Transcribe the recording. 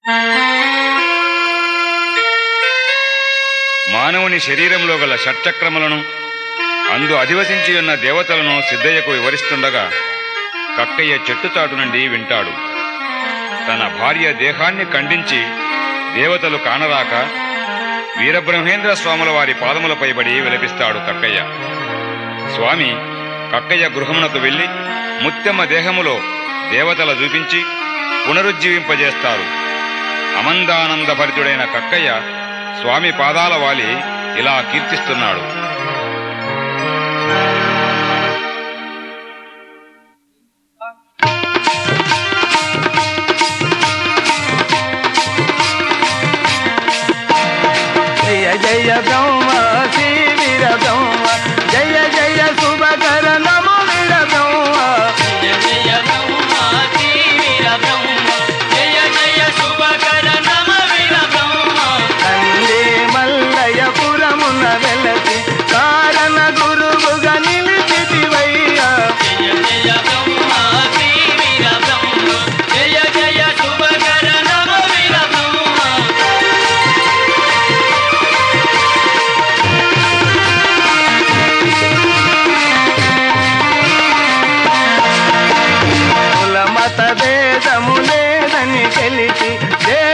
మానవుని శరీరంలో గల షట్చక్రములను అందు అధివసించి ఉన్న దేవతలను సిద్ధయ్యకు వివరిస్తుండగా కక్కయ్య చెట్టుచాటు నుండి వింటాడు తన భార్య దేహాన్ని ఖండించి దేవతలు కానరాక వీరబ్రహ్మేంద్ర స్వాముల వారి పాదములపై పడి విలపిస్తాడు కక్కయ్య స్వామి కక్కయ్య గృహమునకు వెళ్లి ముత్తెమ్మ దేహములో దేవతల చూపించి పునరుజ్జీవింపజేస్తారు అమందానంద భరితుడైన కక్కయ్య స్వామి పాదాల వాలి ఇలా కీర్తిస్తున్నాడు జయ జయ బ్రహ్మ శ్రీ వీర బ్రహ్మ జయ జయ శుభకర నమో వీర బ్రహ్మ జయ జయ బ్రహ్మ శ్రీ వీర బ్రహ్మ జయ జయ శుభకర నమ వీర బ్రహ్మ తండ్రి మల్లయ పురమున వెలసి కారణ గురువుగా నిలిచితివయ్యా జయ జయ బ్రహ్మ శ్రీ వీర బ్రహ్మ జయ జయ శుభకర నమ వీర బ్రహ్మ కుల మత భేదము లేదని తెలిసి